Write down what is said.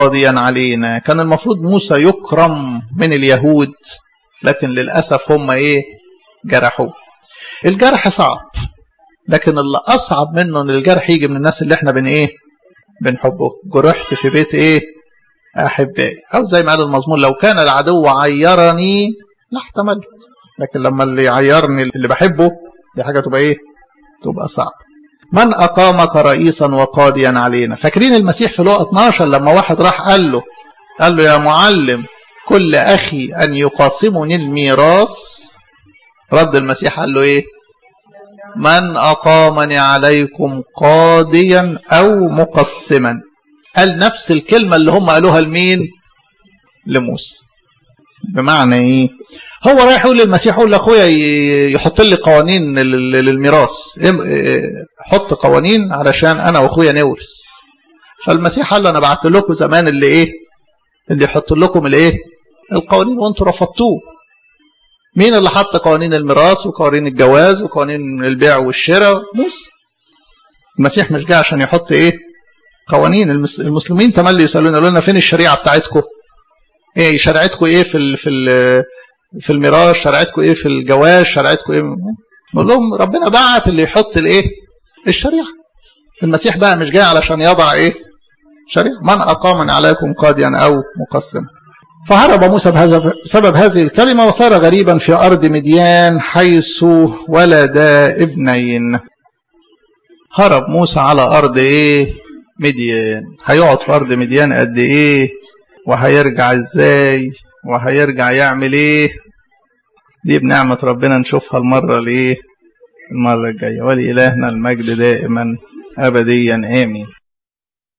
قاضيا علينا كان المفروض موسى يكرم من اليهود لكن للأسف هم إيه جرحوه الجرح صعب لكن اللي أصعب منه إن الجرح يجي من الناس اللي إحنا بن إيه بنحبه جرحت في بيت إيه أحبائي أو زي ما قال المزمور لو كان العدو عيرني لاحتملت لكن لما اللي يعيرني اللي بحبه دي حاجة تبقى إيه تبقى صعب من أقامك رئيسا وقاضيا علينا فاكرين المسيح في لقى 12 لما واحد راح قال له قال له يا معلم كل أخي أن يقاسمني الميراث رد المسيح قال له إيه من أقامني عليكم قاضيا أو مقسما قال نفس الكلمة اللي هم قالوها لمين لموسى بمعنى إيه هو رايح يقول للمسيح يقول لاخويا يحط لي قوانين للميراث حط قوانين علشان انا واخويا نورث فالمسيح قال له انا بعت لكم زمان اللي ايه اللي يحط لكم الايه القوانين وانتم رفضتوه مين اللي حط قوانين الميراث وقوانين الجواز وقوانين البيع والشراء موسى المسيح مش جاي عشان يحط ايه قوانين المسلمين تملي يسالونا يقولوا لنا فين الشريعه بتاعتكم ايه شريعتكم ايه في ال في ال في الميراث شريعتكم ايه في الجواز شريعتكم ايه نقول لهم ربنا بعت اللي يحط الايه الشريعه المسيح بقى مش جاي علشان يضع ايه شريعه من اقام عليكم قاضيا او مقسما فهرب موسى بهذا بسبب هذه الكلمة وصار غريبا في أرض مديان حيث ولد ابنين هرب موسى على أرض إيه مديان هيقعد في أرض مديان قد إيه وهيرجع إزاي وهيرجع يعمل إيه دي بنعمة ربنا نشوفها المرة الإيه المرة الجاية ولإلهنا المجد دائما أبديا آمين